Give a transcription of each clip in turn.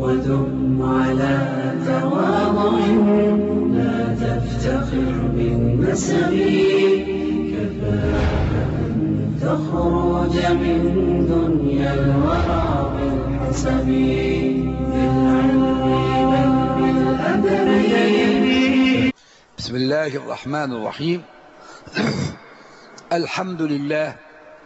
ودم على تواضع لا تفتخر بالنسب كفاك أن تخرج من دنيا الورى بالحسب بالعلم بل بالأدب بسم الله الرحمن الرحيم الحمد لله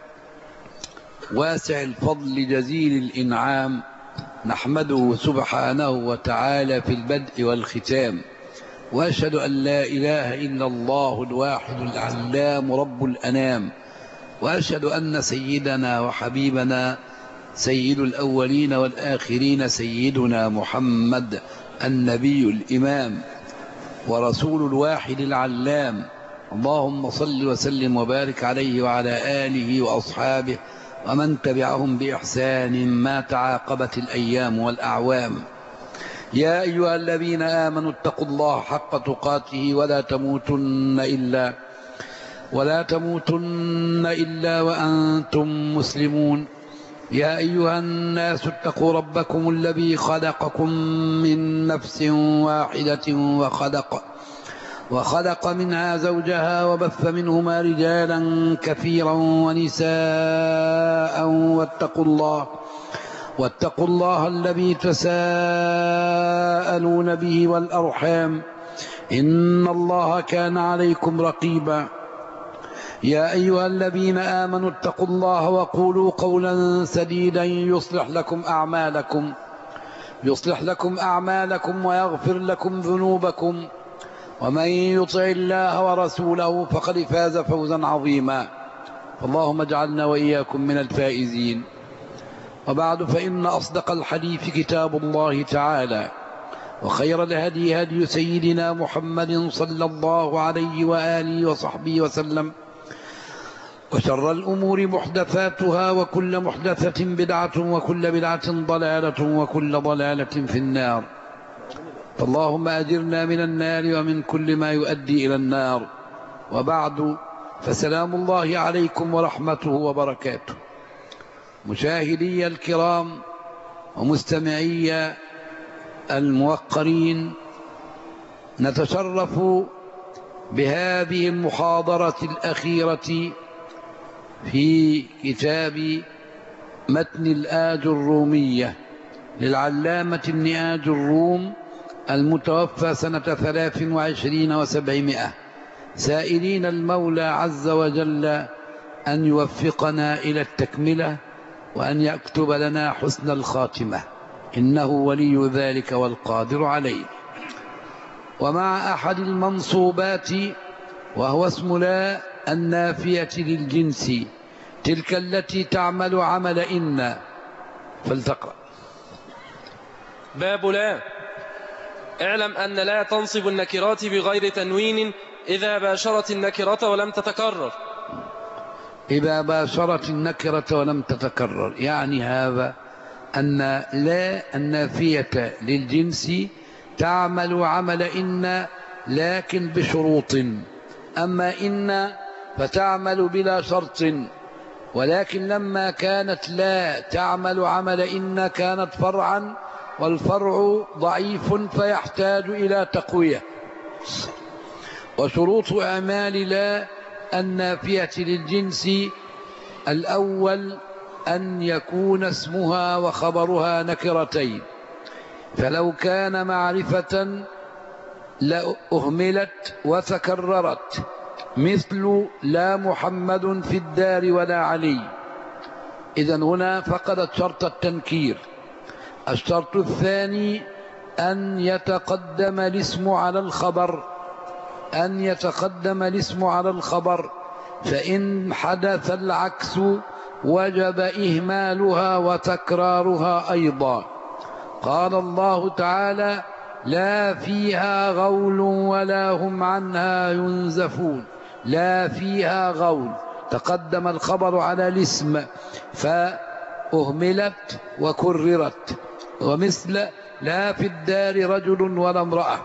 واسع الفضل جزيل الإنعام نحمده سبحانه وتعالى في البدء والختام وأشهد أن لا إله إلا الله الواحد العلام رب الأنام وأشهد أن سيدنا وحبيبنا سيد الأولين والآخرين سيدنا محمد النبي الإمام ورسول الواحد العلام اللهم صل وسلم وبارك عليه وعلى آله وأصحابه ومن تبعهم بإحسان ما تعاقبت الأيام والأعوام يا أيها الذين آمنوا اتقوا الله حق تقاته ولا تموتن إلا ولا تموتن إلا وأنتم مسلمون يا أيها الناس اتقوا ربكم الذي خلقكم من نفس واحدة وخلق وخلق منها زوجها وبث منهما رجالا كثيرا ونساء واتقوا الله واتقوا الله الذي تساءلون به والأرحام إن الله كان عليكم رقيبا يا أيها الذين آمنوا اتقوا الله وقولوا قولا سديدا يصلح لكم أعمالكم يصلح لكم أعمالكم ويغفر لكم ذنوبكم ومن يطع الله ورسوله فقد فاز فوزا عظيما اللهم اجعلنا وإياكم من الفائزين وبعد فإن أصدق الحديث كتاب الله تعالى وخير الهدي هدي سيدنا محمد صلى الله عليه وآله وصحبه وسلم وشر الأمور محدثاتها وكل محدثة بدعة وكل بدعة ضلالة وكل ضلالة في النار فاللهم أجرنا من النار ومن كل ما يؤدي إلى النار وبعد فسلام الله عليكم ورحمته وبركاته مشاهدي الكرام ومستمعي الموقرين نتشرف بهذه المحاضرة الأخيرة في كتاب متن الآج الرومية للعلامة ابن آج الروم المتوفى سنة ثلاث وعشرين وسبعمائة سائلين المولى عز وجل أن يوفقنا إلى التكملة وأن يكتب لنا حسن الخاتمة إنه ولي ذلك والقادر عليه ومع أحد المنصوبات وهو اسم لا النافية للجنس تلك التي تعمل عمل إن فلتقرأ باب لا اعلم أن لا تنصب النكرات بغير تنوين إذا باشرت النكرة ولم تتكرر إذا باشرت النكرة ولم تتكرر يعني هذا أن لا النافية للجنس تعمل عمل إن لكن بشروط أما إن فتعمل بلا شرط ولكن لما كانت لا تعمل عمل إن كانت فرعا والفرع ضعيف فيحتاج إلى تقوية وشروط أعمال لا النافية للجنس الأول أن يكون اسمها وخبرها نكرتين فلو كان معرفة لأهملت وتكررت مثل لا محمد في الدار ولا علي إذا هنا فقدت شرط التنكير الشرط الثاني أن يتقدم الاسم على الخبر أن يتقدم الاسم على الخبر فإن حدث العكس وجب إهمالها وتكرارها أيضا قال الله تعالى لا فيها غول ولا هم عنها ينزفون لا فيها غول تقدم الخبر على الاسم فأهملت وكررت ومثل لا في الدار رجل ولا امرأة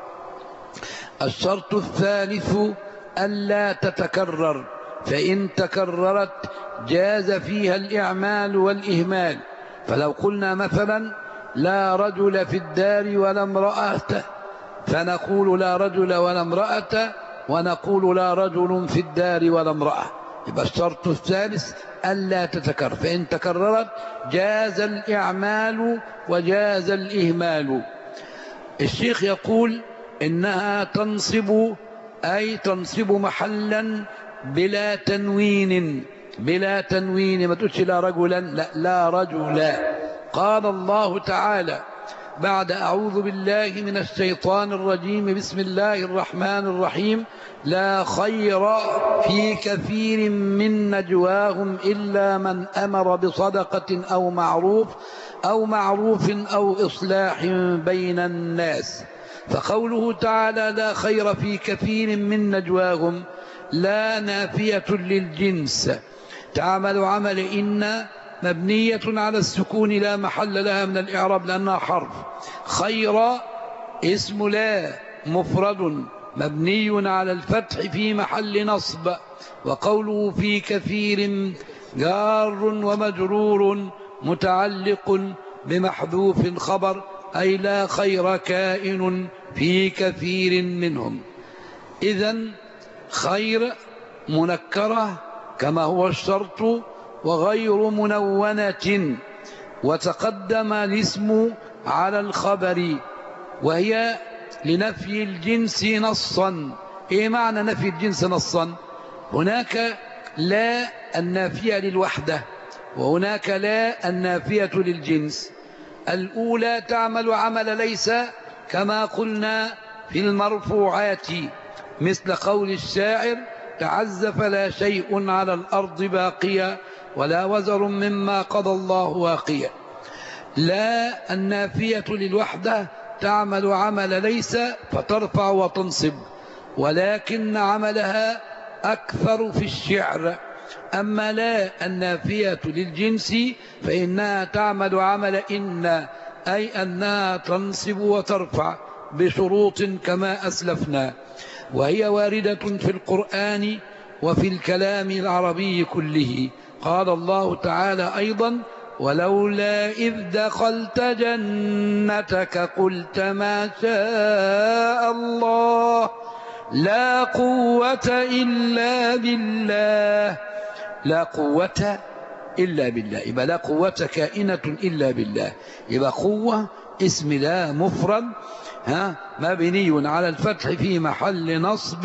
الشرط الثالث ألا تتكرر فإن تكررت جاز فيها الإعمال والإهمال فلو قلنا مثلا لا رجل في الدار ولا امرأة فنقول لا رجل ولا امرأة ونقول لا رجل في الدار ولا امرأة يبقى الشرط الثالث ألا تتكرر فإن تكررت جاز الإعمال وجاز الإهمال الشيخ يقول إنها تنصب أي تنصب محلا بلا تنوين بلا تنوين ما تقولش لا رجلا لا لا رجلا قال الله تعالى بعد أعوذ بالله من الشيطان الرجيم بسم الله الرحمن الرحيم لا خير في كثير من نجواهم إلا من أمر بصدقة أو معروف أو معروف أو إصلاح بين الناس فقوله تعالى لا خير في كثير من نجواهم لا نافية للجنس تعمل عمل إن مبنية على السكون لا محل لها من الإعراب لأنها حرف خير اسم لا مفرد مبني على الفتح في محل نصب وقوله في كثير جار ومجرور متعلق بمحذوف خبر أي لا خير كائن في كثير منهم إذا خير منكرة كما هو الشرط وغير منونة وتقدم الاسم على الخبر وهي لنفي الجنس نصا ايه معنى نفي الجنس نصا هناك لا النافية للوحدة وهناك لا النافية للجنس الأولى تعمل عمل ليس كما قلنا في المرفوعات مثل قول الشاعر تعزف لا شيء على الأرض باقيا ولا وزر مما قضى الله واقيا لا النافية للوحدة تعمل عمل ليس فترفع وتنصب ولكن عملها أكثر في الشعر أما لا النافية للجنس فإنها تعمل عمل إن أي أنها تنصب وترفع بشروط كما أسلفنا وهي واردة في القرآن وفي الكلام العربي كله قال الله تعالى أيضا ولولا إذ دخلت جنتك قلت ما شاء الله لا قوة إلا بالله لا قوة إلا بالله يبقى لا قوة كائنة إلا بالله يبقى قوة اسم لا مفرد ها مبني على الفتح في محل نصب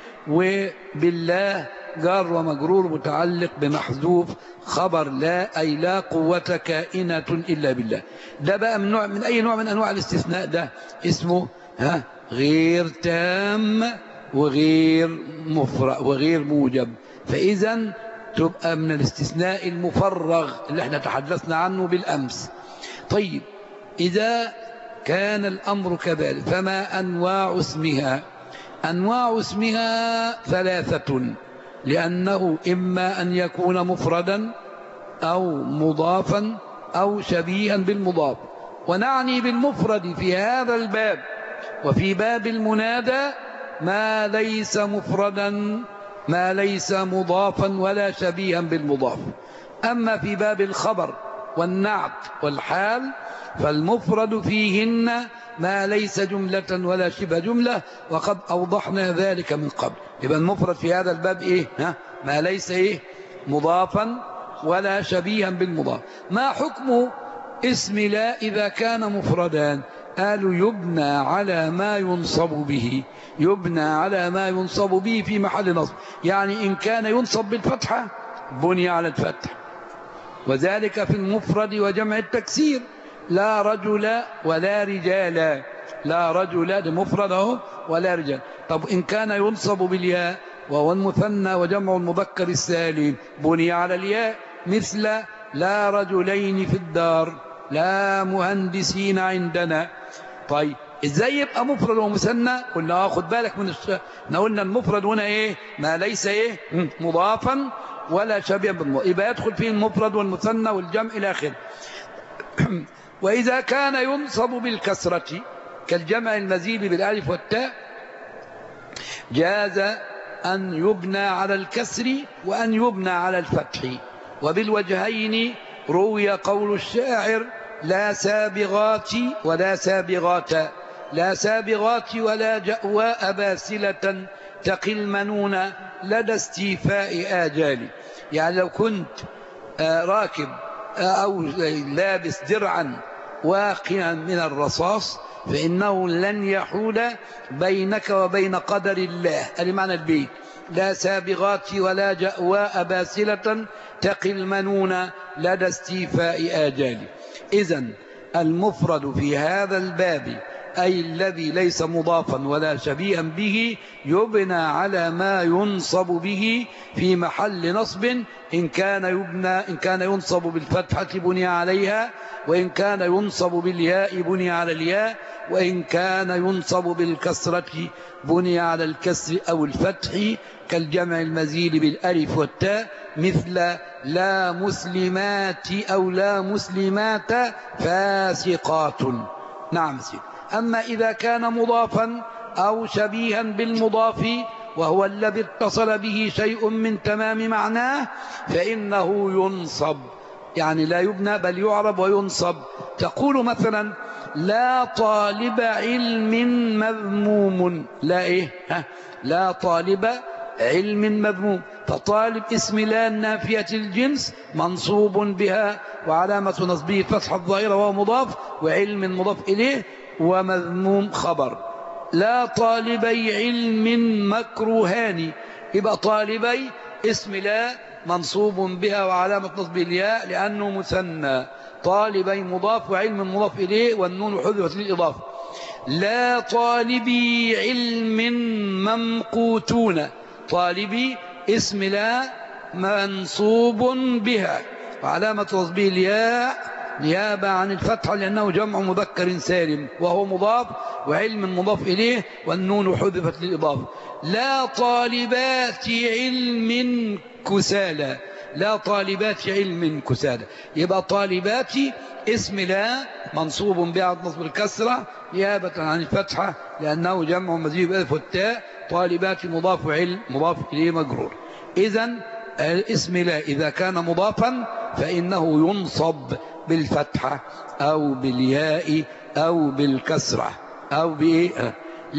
وبالله جار ومجرور متعلق بمحذوف خبر لا أي لا قوة كائنة إلا بالله ده بقى من, نوع من أي نوع من أنواع الاستثناء ده اسمه ها غير تام وغير مفرغ وغير موجب فإذا تبقى من الاستثناء المفرغ اللي احنا تحدثنا عنه بالأمس طيب إذا كان الأمر كذلك فما أنواع اسمها أنواع اسمها ثلاثة لأنه إما أن يكون مفردا أو مضافا أو شبيها بالمضاف ونعني بالمفرد في هذا الباب وفي باب المنادى ما ليس مفردا ما ليس مضافا ولا شبيها بالمضاف أما في باب الخبر والنعت والحال فالمفرد فيهن ما ليس جملة ولا شبه جملة وقد أوضحنا ذلك من قبل يبقى المفرد في هذا الباب إيه ها؟ ما ليس إيه مضافا ولا شبيها بالمضاف ما حكم اسم لا إذا كان مفردا قالوا يبنى على ما ينصب به يبنى على ما ينصب به في محل نصب يعني إن كان ينصب بالفتحة بني على الفتح وذلك في المفرد وجمع التكسير لا رجل ولا رجال لا رجل ده مفرد اهو ولا رجال طب إن كان ينصب بالياء وهو المثنى وجمع المذكر السالم بني على الياء مثل لا رجلين في الدار لا مهندسين عندنا طيب ازاي يبقى مفرد ومثنى قلنا اه خد بالك من الش... احنا قلنا المفرد هنا ايه ما ليس ايه مضافا ولا شبيها بالمضاف يبقى يدخل فيه المفرد والمثنى والجمع الى اخره وإذا كان ينصب بالكسرة كالجمع المزيد بالالف والتاء جاز أن يبنى على الكسر وأن يبنى على الفتح وبالوجهين روي قول الشاعر لا سابغات ولا سابغات لا سابغات ولا جأواء باسلة تقي المنون لدى استيفاء آجالي يعني لو كنت آه، راكب آه، أو لابس درعا واقعا من الرصاص فإنه لن يحول بينك وبين قدر الله هذا معنى البيت لا سابغات ولا جأواء باسلة تقي المنون لدى استيفاء آجالي إذا المفرد في هذا الباب أي الذي ليس مضافا ولا شبيها به يبنى على ما ينصب به في محل نصب إن كان يبنى إن كان ينصب بالفتحة بني عليها وإن كان ينصب بالياء بني على الياء وإن كان ينصب بالكسرة بني على الكسر أو الفتح كالجمع المزيد بالألف والتاء مثل لا مسلمات أو لا مسلمات فاسقات نعم سيد أما إذا كان مضافا أو شبيها بالمضاف وهو الذي اتصل به شيء من تمام معناه فإنه ينصب يعني لا يبنى بل يعرب وينصب تقول مثلا لا طالب علم مذموم لا إيه ها لا طالب علم مذموم فطالب اسم لا النافية الجنس منصوب بها وعلامة نصبه فتح الظاهرة وهو مضاف وعلم مضاف إليه ومذموم خبر لا طالبي علم مكروهان يبقى طالبي اسم لا منصوب بها وعلامة نصب الياء لأنه مثنى طالبي مضاف وعلم مضاف إليه والنون حذفت للإضافة لا طالبي علم ممقوتون طالبي اسم لا منصوب بها وعلامة نصبه الياء نيابة عن الفتحة لأنه جمع مذكر سالم وهو مضاف وعلم مضاف إليه والنون حذفت للإضافة لا طالبات علم كسالى لا طالبات علم كسالى يبقى طالبات اسم لا منصوب بعد نصب الكسرة نيابة عن الفتحة لأنه جمع مزيد بألف والتاء طالبات مضاف علم مضاف إليه مجرور إذا الاسم لا إذا كان مضافا فإنه ينصب بالفتحة أو بالياء أو بالكسرة أو بإيه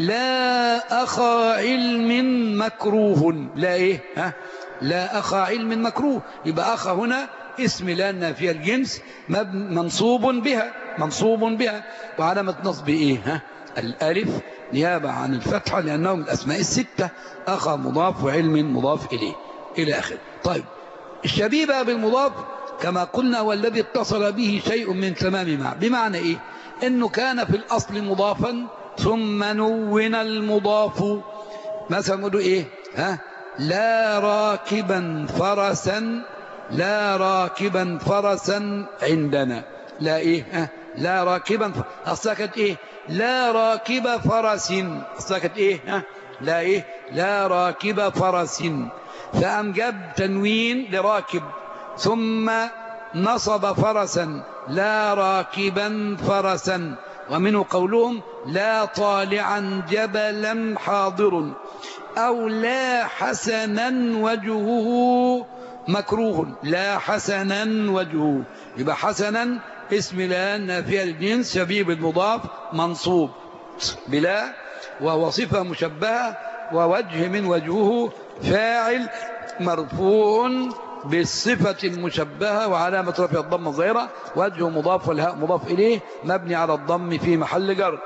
لا أخا علم مكروه لا إيه ها لا أخا علم مكروه يبقى أخا هنا اسم لأن في الجنس منصوب بها منصوب بها وعلامة نصب إيه ها الألف نيابة عن الفتحة لأنه من الأسماء الستة أخا مضاف وعلم مضاف إليه إلى آخر طيب الشبيبة بالمضاف كما قلنا والذي اتصل به شيء من تمام مع بمعنى إيه إنه كان في الأصل مضافا ثم نون المضاف مثلا نقول إيه ها لا راكبا فرسا لا راكبا فرسا عندنا لا إيه ها لا راكبا أصلا إيه لا راكب فرس أصلا إيه ها لا إيه لا راكب فرس فأم جاب تنوين لراكب ثم نصب فرسا لا راكبا فرسا ومنه قولهم لا طالعا جبلا حاضر أو لا حسنا وجهه مكروه لا حسنا وجهه يبقى حسنا اسم لا نافية الجنس شبيب المضاف منصوب بلا وهو صفة مشبهة ووجه من وجهه فاعل مرفوع بالصفة المشبهة وعلامة رفع الضم الظاهرة وجه مضاف والهاء مضاف إليه مبني على الضم في محل جر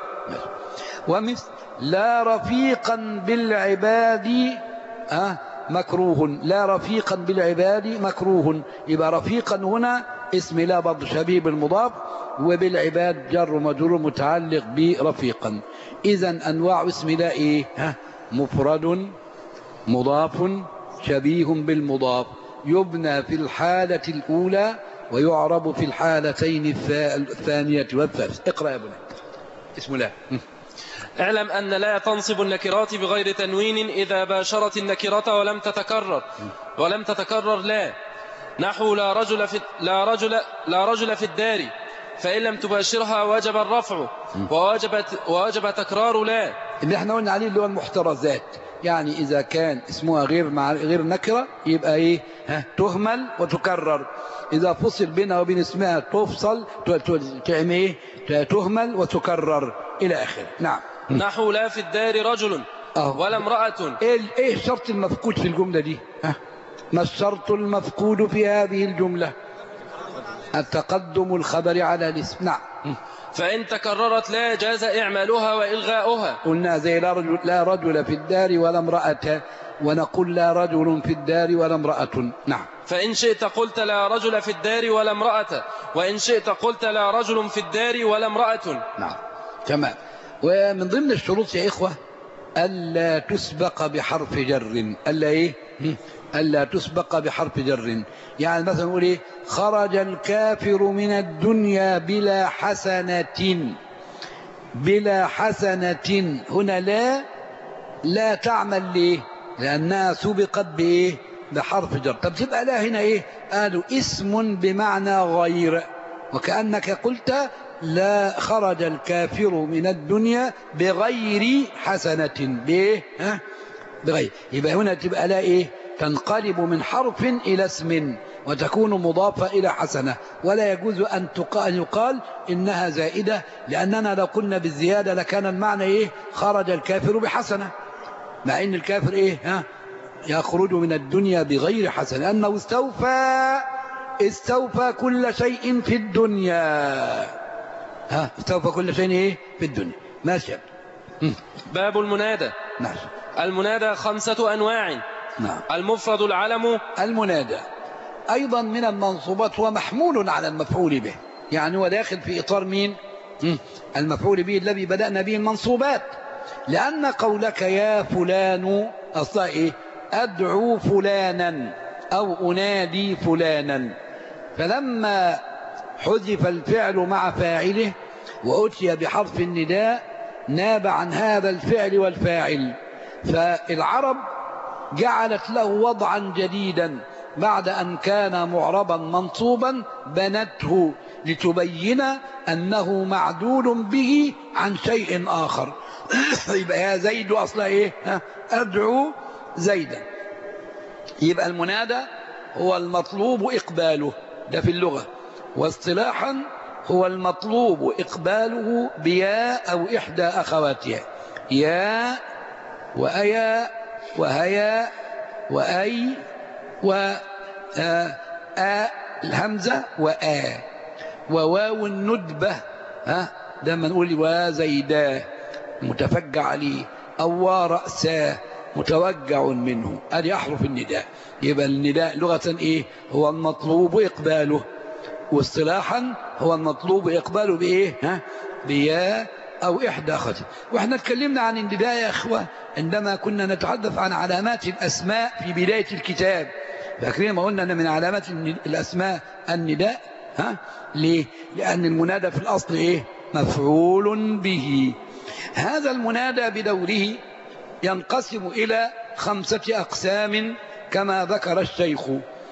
ومثل لا رفيقا بالعباد أه مكروه لا رفيقا بالعباد مكروه يبقى رفيقا هنا اسم لا برضه شبيب المضاف وبالعباد جر مجرور متعلق برفيقا إذا أنواع اسم لا إيه ها مفرد مضاف شبيه بالمضاف يبنى في الحالة الأولى ويعرب في الحالتين الثانية والثالثة اقرأ يا بني اسم الله اعلم أن لا تنصب النكرات بغير تنوين إذا باشرت النكرة ولم تتكرر ولم تتكرر لا نحو لا رجل في لا رجل لا رجل في الدار فإن لم تباشرها وجب الرفع ووجب ووجب تكرار لا اللي احنا قلنا عليه اللي هو المحترزات يعني إذا كان اسمها غير مع غير نكرة يبقى إيه ها تهمل وتكرر إذا فصل بينها وبين اسمها تفصل ت- ت- تعمل إيه تهمل وتكرر إلى آخره نعم نحو لا في الدار رجل أهو. ولا امرأة ايه ال- ايه الشرط المفقود في الجملة دي ها ما الشرط المفقود في هذه الجملة التقدم الخبر على الاسم نعم فإن تكررت لا جاز إعمالها وإلغاؤها قلنا زي لا رجل, لا رجل في الدار ولا امرأة ونقول لا رجل في الدار ولا امرأة نعم فإن شئت قلت لا رجل في الدار ولا امرأة وإن شئت قلت لا رجل في الدار ولا امرأة نعم تمام ومن ضمن الشروط يا إخوة ألا تسبق بحرف جر ألا إيه هم؟ ألا تسبق بحرف جر يعني مثلا نقول إيه خرج الكافر من الدنيا بلا حسنة بلا حسنة هنا لا لا تعمل ليه لأنها سبقت بإيه بحرف جر طب تبقى لا هنا إيه قالوا اسم بمعنى غير وكأنك قلت لا خرج الكافر من الدنيا بغير حسنة بإيه ها بغير يبقى هنا تبقى لا إيه تنقلب من حرف إلى اسم وتكون مضافة إلى حسنة ولا يجوز أن تقال, أن يقال إنها زائدة لأننا لو قلنا بالزيادة لكان المعنى إيه خرج الكافر بحسنة مع إن الكافر إيه ها يخرج من الدنيا بغير حسنة لأنه استوفى استوفى كل شيء في الدنيا ها استوفى كل شيء إيه في الدنيا ماشي باب المنادى نعم المنادى خمسة أنواع نعم المفرد العلم المنادى أيضا من المنصوبات ومحمول على المفعول به يعني هو داخل في إطار مين مم. المفعول به الذي بدأنا به المنصوبات لأن قولك يا فلان أصلا إيه أدعو فلانا أو أنادي فلانا فلما حذف الفعل مع فاعله وأتي بحرف النداء ناب عن هذا الفعل والفاعل فالعرب جعلت له وضعا جديدا بعد أن كان معربا منصوبا بنته لتبين أنه معدول به عن شيء آخر يبقى يا زيد أصلا إيه ها؟ أدعو زيدا يبقى المنادى هو المطلوب إقباله ده في اللغة واصطلاحا هو المطلوب إقباله بيا أو إحدى أخواتها يا وأيا وهيا وأي و آ آ الهمزة وآ وواو الندبة ها ده ما نقول وزيدا متفجع عليه أو رأسا متوجع منه هذه أحرف النداء يبقى النداء لغة إيه هو المطلوب إقباله واصطلاحا هو المطلوب إقباله بإيه ها بيا أو إحدى خطب وإحنا اتكلمنا عن النداء يا أخوة عندما كنا نتحدث عن علامات الأسماء في بداية الكتاب فاكرين ما قلنا أن من علامات الأسماء النداء ها ليه لأن المنادى في الأصل إيه مفعول به هذا المنادى بدوره ينقسم إلى خمسة أقسام كما ذكر الشيخ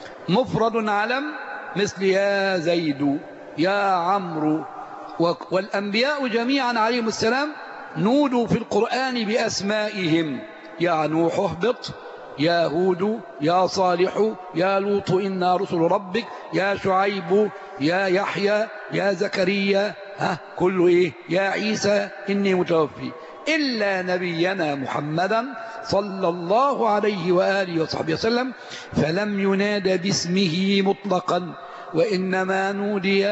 مفرد علم مثل يا زيد يا عمرو والأنبياء جميعا عليهم السلام نودوا في القرآن بأسمائهم يا نوح اهبط يا هود يا صالح يا لوط إنا رسل ربك يا شعيب يا يحيى يا زكريا ها كله إيه يا عيسى إني متوفي إلا نبينا محمدا صلى الله عليه وآله وصحبه وسلم فلم يناد باسمه مطلقا وإنما نودي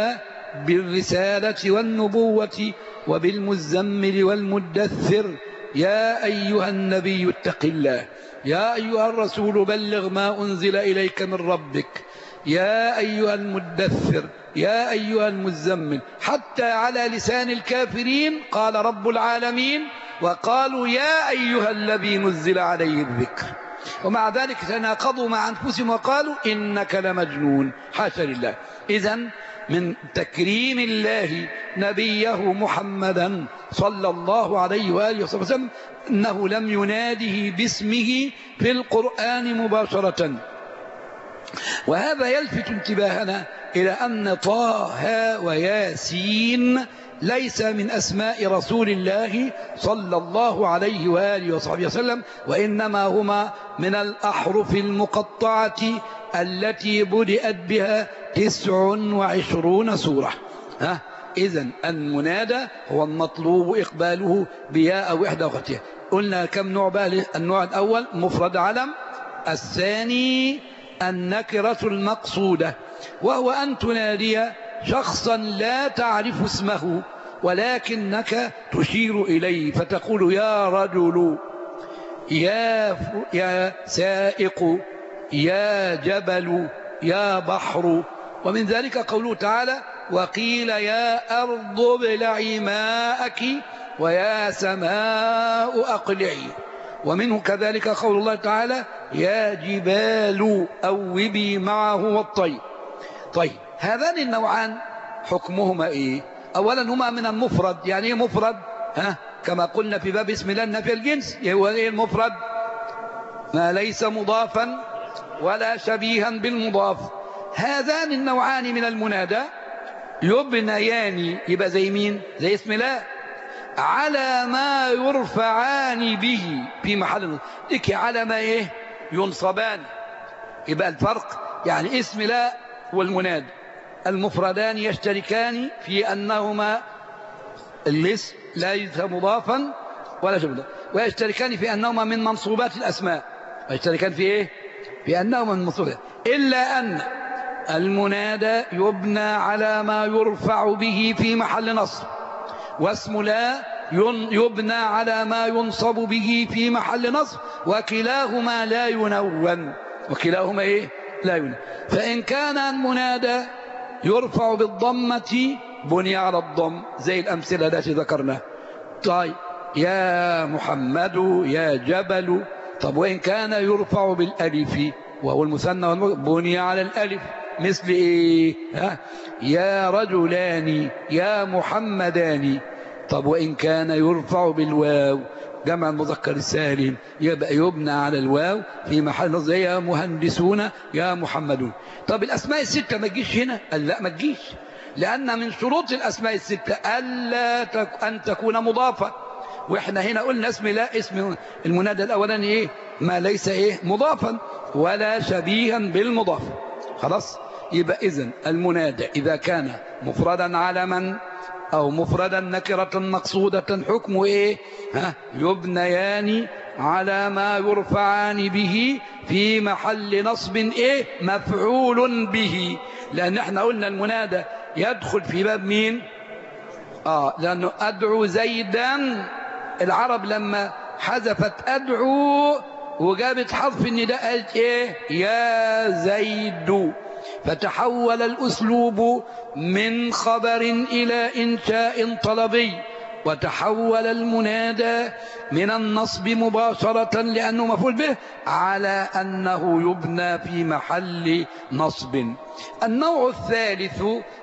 بالرسالة والنبوة وبالمزمل والمدثر يا أيها النبي اتق الله يا أيها الرسول بلغ ما أنزل إليك من ربك يا أيها المدثر يا أيها المزمل حتى على لسان الكافرين قال رب العالمين وقالوا يا أيها الذي نزل عليه الذكر ومع ذلك تناقضوا مع أنفسهم وقالوا إنك لمجنون حاشا لله إذا من تكريم الله نبيه محمدا صلى الله عليه وآله وسلم أنه لم يناده باسمه في القرآن مباشرة وهذا يلفت انتباهنا إلى أن طه وياسين ليس من أسماء رسول الله صلى الله عليه وآله وصحبه وسلم وإنما هما من الأحرف المقطعة التي بدأت بها تسع وعشرون سورة ها إذا المنادى هو المطلوب إقباله بياء أو إحدى أختها قلنا كم نوع بقى النوع الأول مفرد علم الثاني النكرة المقصودة وهو أن تنادي شخصا لا تعرف اسمه ولكنك تشير إليه فتقول يا رجل يا, يا سائق يا جبل يا بحر ومن ذلك قوله تعالى وقيل يا أرض ابلعي ماءك ويا سماء أقلعي ومنه كذلك قول الله تعالى يا جبال أوبي معه والطير طيب هذان النوعان حكمهما إيه أولا هما من المفرد يعني إيه مفرد ها كما قلنا في باب اسم الله النفي الجنس هو إيه المفرد ما ليس مضافا ولا شبيها بالمضاف هذان النوعان من المنادى يبنيان يبقى زي مين زي اسم الله على ما يرفعان به في محل لك على ما ايه ينصبان يبقى الفرق يعني اسم لا والمناد المفردان يشتركان في أنهما الاسم ليس مضافا ولا شبه ويشتركان في أنهما من منصوبات الأسماء ويشتركان في إيه في أنهما من منصوبات إلا أن المنادى يبنى على ما يرفع به في محل نصب واسم لا يبنى على ما ينصب به في محل نصب وكلاهما لا ينون وكلاهما ايه لا ينون فإن كان المنادى يرفع بالضمة بني على الضم زي الأمثلة التي ذكرناها طيب يا محمد يا جبل طب وإن كان يرفع بالألف وهو المثنى بني على الألف مثل إيه ها يا رجلان يا محمدان طب وإن كان يرفع بالواو جمع المذكر السالم يبقى يبنى على الواو في محل نصب يا مهندسون يا محمدون طب الأسماء الستة ما تجيش هنا قال لا ما تجيش لأن من شروط الأسماء الستة ألا تك أن تكون مضافة وإحنا هنا قلنا اسم لا اسم المنادى الأولاني إيه ما ليس إيه مضافا ولا شبيها بالمضاف خلاص يبقى إذن المنادى إذا كان مفردا علما أو مفردا نكرة مقصودة حكم إيه ها يبنيان على ما يرفعان به في محل نصب إيه مفعول به لأن احنا قلنا المنادى يدخل في باب مين آه لأنه أدعو زيدا العرب لما حذفت أدعو وجابت حرف النداء قالت إيه يا زيد فتحول الأسلوب من خبر إلى إنشاء طلبي وتحول المنادى من النصب مباشرة لأنه مفعول به على أنه يبنى في محل نصب النوع الثالث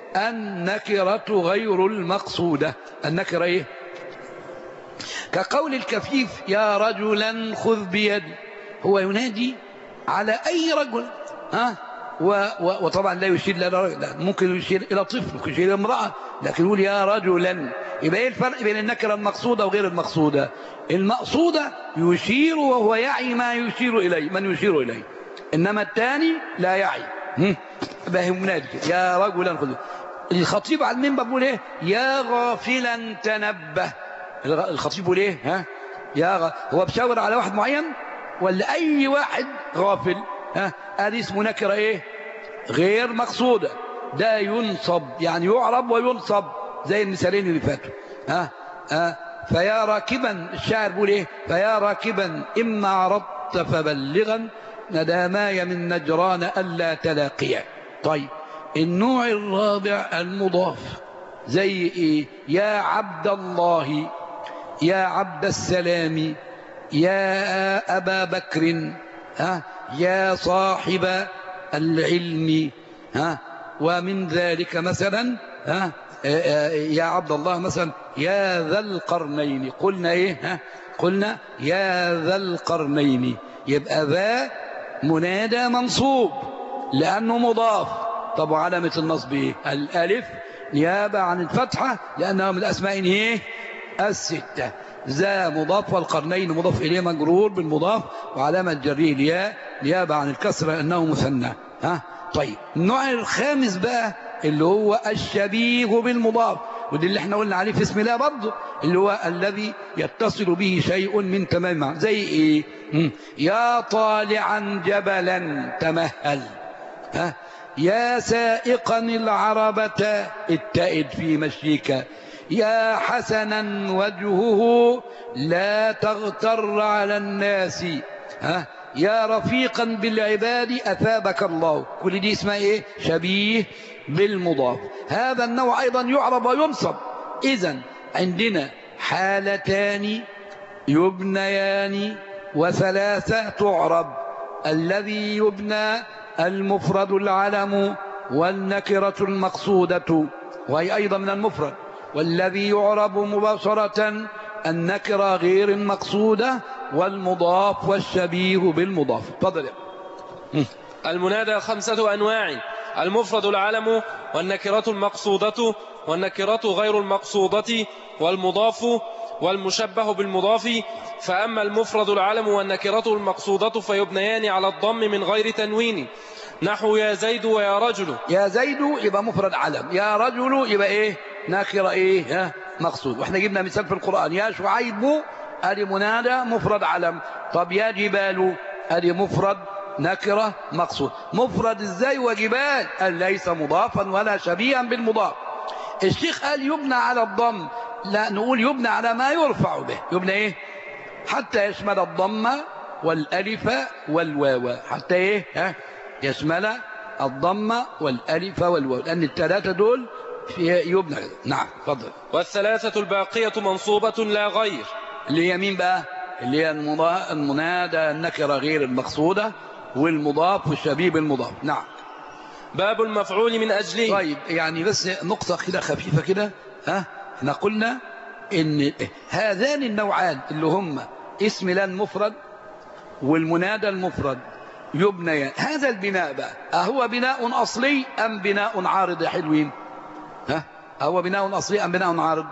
النكرة غير المقصودة النكرة إيه؟ كقول الكفيف يا رجلا خذ بيدي هو ينادي على أي رجل ها و و وطبعا لا يشير لا ممكن يشير إلى طفل ممكن يشير إلى امرأة لكن يقول يا رجلا يبقى ايه الفرق بين النكرة المقصودة وغير المقصودة المقصودة يشير وهو يعي ما يشير إليه من يشير إليه إنما الثاني لا يعي يبقى منادي يا رجلا خذ الخطيب على المنبر بيقول ايه يا غافلا تنبه الخطيب بيقول ايه ها يا غ... هو بشاور على واحد معين ولا اي واحد غافل ها ادي اسمه نكره ايه غير مقصوده ده ينصب يعني يعرب وينصب زي المثالين اللي فاتوا ها ها فيا راكبا الشاعر بيقول ايه فيا راكبا اما عرضت فبلغا نداماي من نجران الا تلاقيا طيب النوع الرابع المضاف زي ايه يا عبد الله يا عبد السلام يا أبا بكر ها يا صاحب العلم ها ومن ذلك مثلا ها يا عبد الله مثلا يا ذا القرنين قلنا ايه ها قلنا يا ذا القرنين يبقى ذا منادى منصوب لأنه مضاف طب علامة النصب ايه الألف نيابة عن الفتحة لأنها من الأسماء إيه الستة ذا مضاف والقرنين مضاف إليه مجرور بالمضاف وعلامة جره الياء نيابة عن الكسر لأنه مثنى ها طيب النوع الخامس بقى اللي هو الشبيه بالمضاف ودي اللي احنا قلنا عليه في اسم الله برضه اللي هو الذي يتصل به شيء من تمام معنى. زي ايه مم. يا طالعا جبلا تمهل ها يا سائقا العربة اتئد في مشيك يا حسنا وجهه لا تغتر على الناس ها يا رفيقا بالعباد أثابك الله كل دي اسمها ايه شبيه بالمضاف هذا النوع أيضا يعرب وينصب إذا عندنا حالتان يبنيان وثلاثة تعرب الذي يبنى المفرد العلم والنكرة المقصودة وهي أيضا من المفرد والذي يعرب مباشرة النكرة غير المقصودة والمضاف والشبيه بالمضاف تفضل المنادى خمسة أنواع المفرد العلم والنكرة المقصودة والنكرة غير المقصودة والمضاف والمشبه بالمضاف فأما المفرد العلم والنكرة المقصودة فيبنيان على الضم من غير تنوين نحو يا زيد ويا رجل يا زيد يبقى مفرد علم يا رجل يبقى ايه نكرة ايه ها مقصود واحنا جبنا مثال في القرآن يا شعيب ادي منادى مفرد علم طب يا جبال ادي مفرد نكرة مقصود مفرد ازاي وجبال قال ليس مضافا ولا شبيها بالمضاف الشيخ قال يبنى على الضم لا نقول يبنى على ما يرفع به يبنى ايه حتى يشمل الضم والالف والواو حتى ايه ها يشمل الضم والالف والواو لان الثلاثه دول في يبنى نعم اتفضل والثلاثة الباقية منصوبة لا غير اللي هي مين بقى اللي هي المضا- المنادى النكره غير المقصوده والمضاف والشبيه بالمضاف نعم باب المفعول من أجله طيب يعني بس نقطة كده خفيفة كده ها احنا قلنا ان هذان النوعان اللي هم اسم لا المفرد والمنادى المفرد يبنيان هذا البناء بقى أهو بناء أصلي أم بناء عارض يا حلوين ها أهو بناء أصلي أم بناء عارض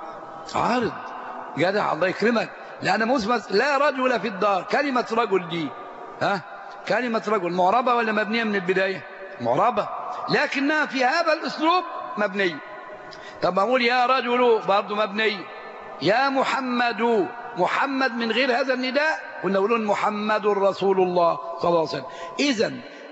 عارض جدع الله يكرمك لأن مثبت لا رجل في الدار كلمة رجل دي ها كلمة رجل معربة ولا مبنية من البداية معربة لكنها في هذا الأسلوب مبنية طب أقول يا رجل برضه مبني يا محمد محمد من غير هذا النداء كنا نقولون محمد رسول الله صلى الله عليه وسلم إذا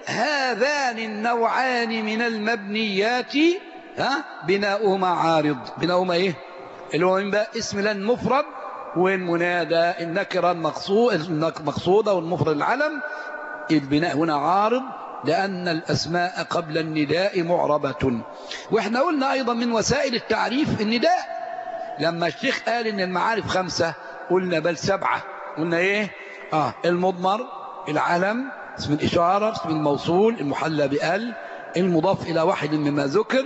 هذان النوعان من المبنيات ها بناؤهما عارض بناؤهما إيه اللي هو من بقى اسم لن مفرد والمنادى النكرة المقصود المقصودة والمفرد العلم البناء هنا عارض لأن الأسماء قبل النداء معربة وإحنا قلنا أيضا من وسائل التعريف النداء لما الشيخ قال إن المعارف خمسة قلنا بل سبعة قلنا إيه آه المضمر العلم اسم الإشارة اسم الموصول المحلى بأل المضاف إلى واحد مما ذكر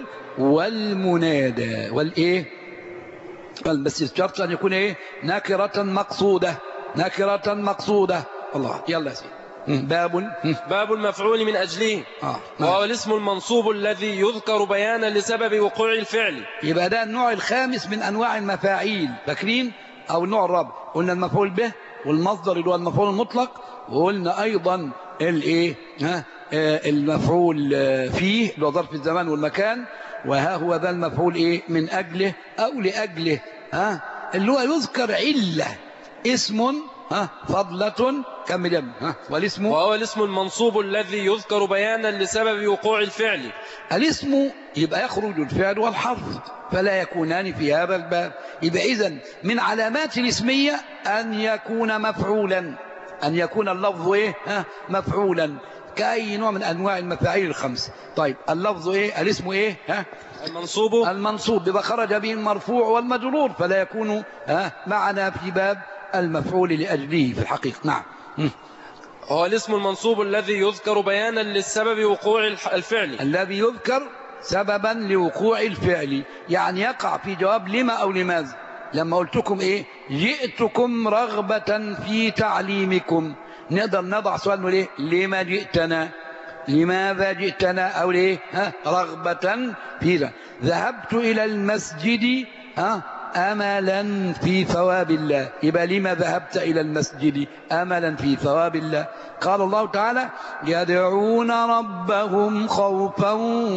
والمنادى والإيه قال بس الشرط أن يكون إيه نكرة مقصودة نكرة مقصودة الله يلا يا سيدي باب باب المفعول من أجله آه. وهو الاسم المنصوب الذي يذكر بيانا لسبب وقوع الفعل يبقى ده النوع الخامس من أنواع المفاعيل فاكرين أو النوع الرابع قلنا المفعول به والمصدر اللي هو المفعول المطلق وقلنا أيضا الايه ها آه، المفعول آه، فيه اللي هو ظرف الزمان والمكان وها هو ذا المفعول ايه من أجله أو لأجله ها اللي هو يذكر علة اسم ها فضلة كمل يا ابني ها والاسم وهو الاسم المنصوب الذي يذكر بيانا لسبب وقوع الفعل الاسم يبقى يخرج الفعل والحرف فلا يكونان في هذا الباب يبقى إذن من علامات الاسمية أن يكون مفعولا أن يكون اللفظ إيه؟ ها مفعولا كأي نوع من أنواع المفاعيل الخمس طيب اللفظ إيه الاسم إيه ها المنصوب المنصوب بما خرج به المرفوع والمجرور فلا يكون ها معنا في باب المفعول لأجله في الحقيقة نعم مم. هو الاسم المنصوب الذي يذكر بيانا للسبب وقوع الح- الفعل الذي يذكر سببا لوقوع الفعل يعني يقع في جواب لما أو لماذا لما قلت لكم إيه جئتكم رغبة في تعليمكم نقدر نضع سؤال نقول إيه لما جئتنا لماذا جئتنا أو ليه ها رغبة فينا ذهبت إلى المسجد ها أملا في ثواب الله يبقى لما ذهبت إلى المسجد أملا في ثواب الله قال الله تعالى يدعون ربهم خوفا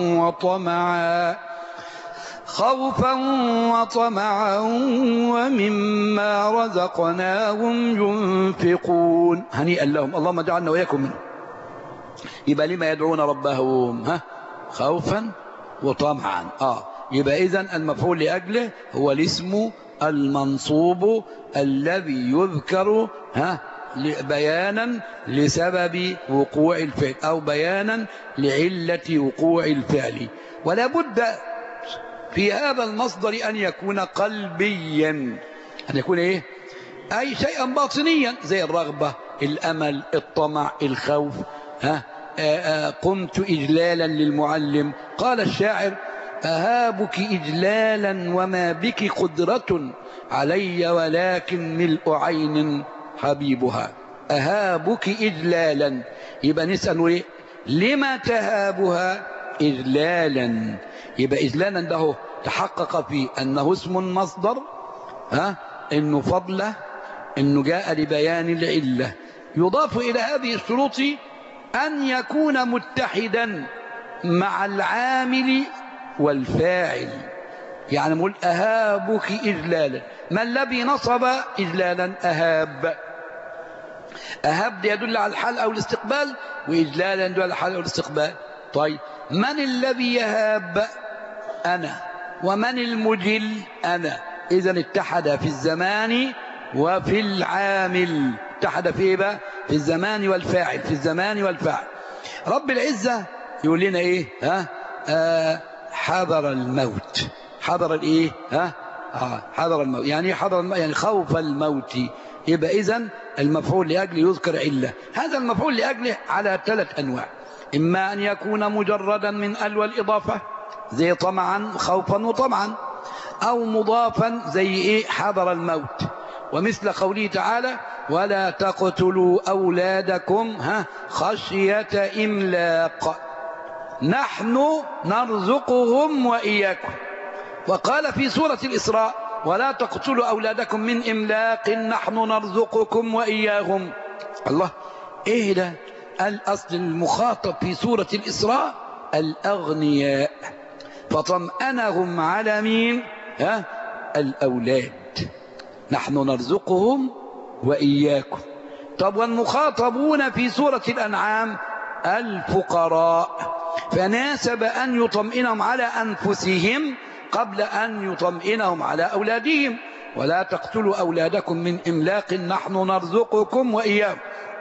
وطمعا خوفا وطمعا ومما رزقناهم ينفقون هنيئا لهم اللهم اجعلنا وإياكم منهم يبقى لما يدعون ربهم ها خوفا وطمعا اه يبقى اذا المفعول لاجله هو الاسم المنصوب الذي يذكر ها بيانا لسبب وقوع الفعل او بيانا لعله وقوع الفعل ولا بد في هذا المصدر ان يكون قلبيا ان يكون ايه اي شيئا باطنيا زي الرغبه الامل الطمع الخوف ها قمت إجلالا للمعلم قال الشاعر أهابك إجلالا وما بك قدرة علي ولكن ملء عين حبيبها أهابك إجلالا يبقى نسأل إيه لما تهابها إجلالا يبقى إجلالا ده تحقق فيه أنه اسم مصدر ها إنه فضله إنه جاء لبيان العلة يضاف إلى هذه الشروط أن يكون متحدا مع العامل والفاعل يعني نقول أهابك إجلالا ما الذي نصب إجلالا أهاب أهاب يدل على الحال أو الاستقبال وإجلالا يدل على الحال أو الاستقبال طيب من الذي يهاب أنا ومن المجل أنا إذا اتحد في الزمان وفي العامل اتحد في ايه بقى في الزمان والفاعل في الزمان والفاعل رب العزة يقول لنا ايه ها آه حضر الموت حضر الايه ها آه حضر الموت يعني ايه حضر الموت يعني خوف الموت يبقى اذا المفعول لاجله يذكر عله هذا المفعول لاجله على ثلاث انواع اما ان يكون مجردا من الوى الاضافه زي طمعا خوفا وطمعا او مضافا زي ايه حضر الموت ومثل قوله تعالى ولا تقتلوا أولادكم ها خشية إملاق نحن نرزقهم وإياكم وقال في سورة الإسراء ولا تقتلوا أولادكم من إملاق نحن نرزقكم وإياهم الله إيه ده الأصل المخاطب في سورة الإسراء الأغنياء فطمأنهم على مين ها الأولاد نحن نرزقهم وإياكم طب والمخاطبون في سورة الأنعام الفقراء فناسب أن يطمئنهم على أنفسهم قبل أن يطمئنهم على أولادهم ولا تقتلوا أولادكم من إملاق نحن نرزقكم وإياكم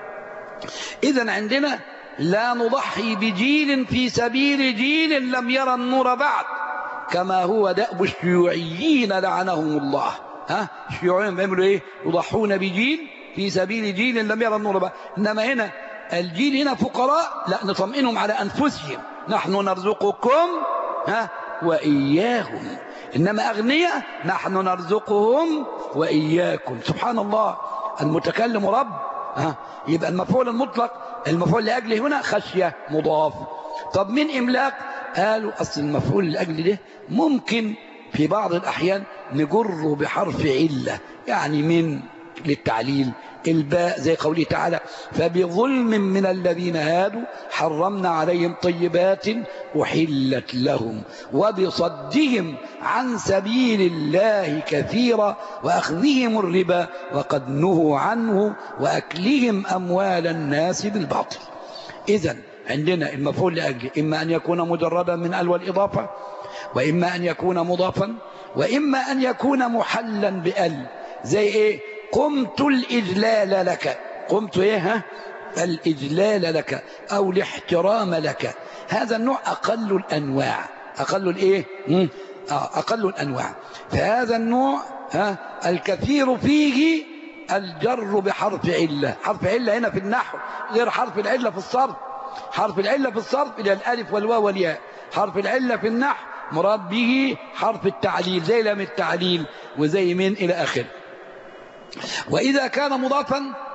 إذا عندنا لا نضحي بجيل في سبيل جيل لم يرى النور بعد كما هو دأب الشيوعيين لعنهم الله ها الشيوعيين بيعملوا ايه يضحون بجيل في سبيل جيل لم يرى النور بقى انما هنا الجيل هنا فقراء لا نطمئنهم على انفسهم نحن نرزقكم ها واياهم انما اغنياء نحن نرزقهم واياكم سبحان الله المتكلم رب ها يبقى المفعول المطلق المفعول لاجله هنا خشيه مضاف طب من املاق قالوا اصل المفعول لاجل ده ممكن في بعض الأحيان نجره بحرف علة يعني من للتعليل الباء زي قوله تعالى فبظلم من الذين هادوا حرمنا عليهم طيبات أحلت لهم وبصدهم عن سبيل الله كثيرا وأخذهم الربا وقد نهوا عنه وأكلهم أموال الناس بالباطل إذا عندنا المفعول لأجله إما أن يكون مجردا من ألوى الإضافة وإما أن يكون مضافا وإما أن يكون محلا بأل زي إيه قمت الإجلال لك قمت إيه ها الإجلال لك أو الاحترام لك هذا النوع أقل الأنواع أقل الإيه أقل الأنواع فهذا النوع ها الكثير فيه الجر بحرف علة حرف علة هنا في النحو غير حرف العلة في الصرف حرف العلة في الصرف إلى الألف والواو والياء حرف العلة في النحو مراد به حرف التعليل زي لام التعليل وزي من إلى آخره وإذا كان مضافا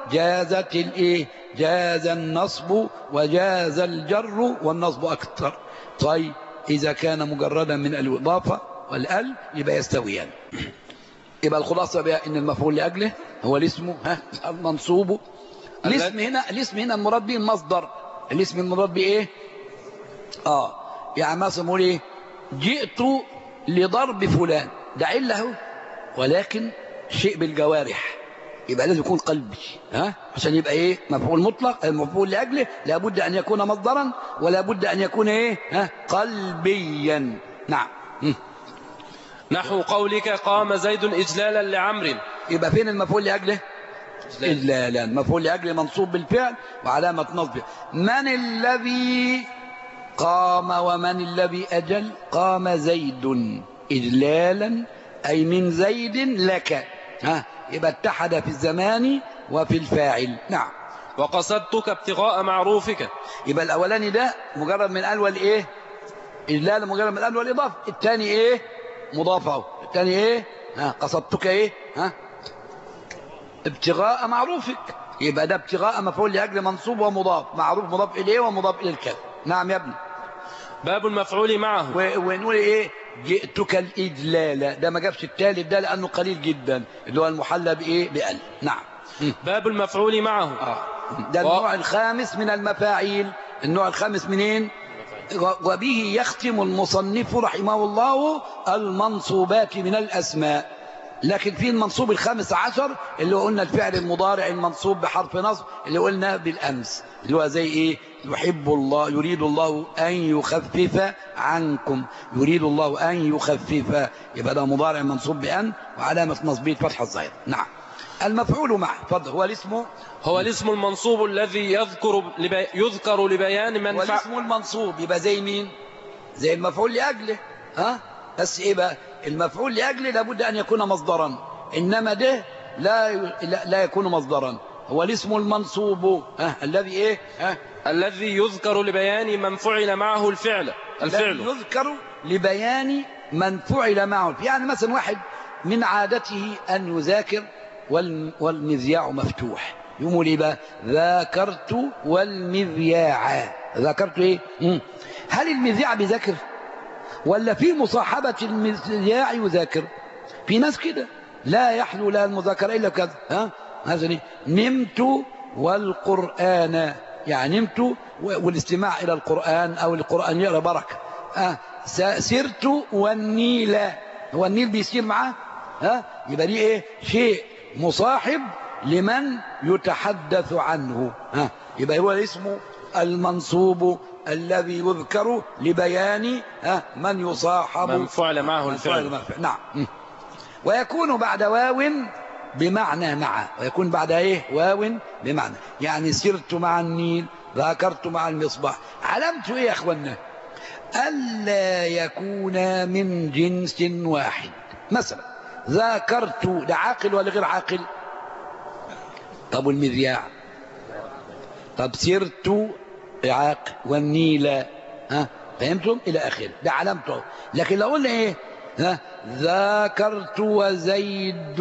جازت الايه جاز النصب وجاز الجر والنصب اكثر طيب اذا كان مجردا من الاضافه والال يبقى يستويان يبقى الخلاصه بقى ان المفعول لاجله هو الاسم ها المنصوب الاسم هنا الاسم هنا المراد به المصدر الاسم المراد به ايه اه يعني مثلا نقول ايه جئت لضرب فلان ده عله اهو ولكن شيء بالجوارح يبقى لازم يكون قلبي ها عشان يبقى ايه مفعول مطلق المفعول لاجله لابد ان يكون مصدرا ولا بد ان يكون ايه ها قلبيا نعم م. نحو قولك قام زيد إجلالا لعمر يبقى فين المفعول لاجله إجلالا مفعول لاجله منصوب بالفعل وعلامه نصبه من الذي قام ومن الذي أجل قام زيد إجلالا أي من زيد لك ها يبقى اتحد في الزمان وفي الفاعل نعم وقصدتك ابتغاء معروفك يبقى الأولاني ده مجرد من الأول إيه إجلالا مجرد من الأول والإضافة الثاني إيه مضافة الثاني إيه ها قصدتك إيه ها ابتغاء معروفك يبقى ده ابتغاء مفعول لأجل منصوب ومضاف معروف مضاف إليه ومضاف إلى الكلام نعم يا ابني باب المفعول معه و- ونقول ايه جئتك الاجلال ده ما جابش الثالث ده لانه قليل جدا اللي هو المحلى بايه بال نعم م. باب المفعول معه اه ده النوع الخامس من المفاعيل النوع الخامس منين و- وبه يختم المصنف رحمه الله المنصوبات من الاسماء لكن في المنصوب الخامس عشر اللي هو قلنا الفعل المضارع المنصوب بحرف نصب اللي قلنا بالامس اللي هو زي ايه يحب الله يريد الله ان يخفف عنكم يريد الله ان يخفف يبقى ده مضارع منصوب بان وعلامه نصبه فتح الظاهر نعم المفعول معه اتفضل هو الاسم هو الاسم المنصوب الذي يذكر لبي... يذكر لبيان هو منفعة الاسم المنصوب يبقى زي مين زي المفعول لاجله ها بس ايه بقى المفعول لاجله لابد ان يكون مصدرا انما ده لا لا, لا يكون مصدرا هو الاسم المنصوب ها الذي ايه ها الذي يذكر لبيان من فعل معه الفعل الذي الفعل يذكر لبيان من فعل معه يعني مثلا واحد من عادته أن يذاكر وال- والمذياع مفتوح يقول ايه بقى ذاكرت والمذياع ذاكرت ايه مم. هل المذياع بيذاكر ولا في مصاحبة المذياع يذاكر في ناس كده لا يحلو لها المذاكرة إلا كذا ها هذا ليه نمت والقرآن يعني نمت و- والاستماع إلى القرآن أو القرآن يقرأ بركة ها س- سرت والنيل هو النيل بيسير معاه ها يبقى دي ايه شيء مصاحب لمن يتحدث عنه ها يبقى هو اسمه المنصوب الذي يذكر لبيان ها من يصاحب من فعل معه من فعل الفعل معه الفعل. نعم م. ويكون بعد واو بمعنى مع ويكون بعد ايه واو بمعنى يعني سرت مع النيل ذاكرت مع المصباح علامته ايه يا اخوانا الا يكون من جنس واحد مثلا ذاكرت ده عاقل ولا غير عاقل طب والمذياع طب سرت عاقل والنيل ها فهمتم الى اخره ده علامته لكن لو قلنا ايه ها ذاكرت وزيد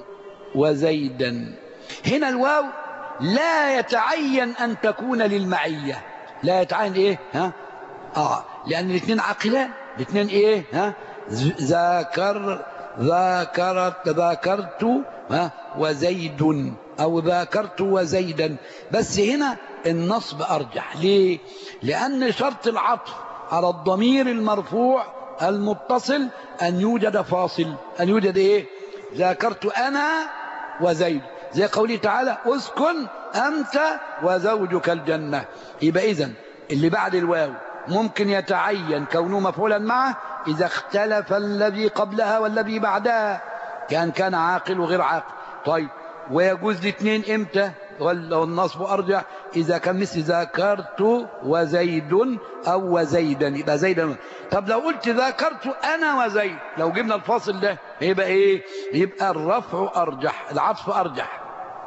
وزيدا هنا الواو لا يتعين ان تكون للمعيه لا يتعين ايه ها اه لان الاثنين عاقلان الاثنين ايه ها ز- ذاكر ذاكرت ذاكرت ها وزيد او ذاكرت وزيدا بس هنا النصب ارجح ليه لان شرط العطف على الضمير المرفوع المتصل ان يوجد فاصل ان يوجد ايه ذاكرت انا وزيد زي قوله تعالى اسكن انت وزوجك الجنه يبقى اذا اللي بعد الواو ممكن يتعين كونه مفعولا معه اذا اختلف الذي قبلها والذي بعدها كان كان عاقل وغير عاقل طيب ويجوز الاثنين امتى ولا النصب ارجع اذا كان مثل ذاكرت وزيد او وزيدا يبقى زيدا طب لو قلت ذاكرت انا وزيد لو جبنا الفاصل ده يبقى ايه يبقى الرفع ارجح العطف ارجح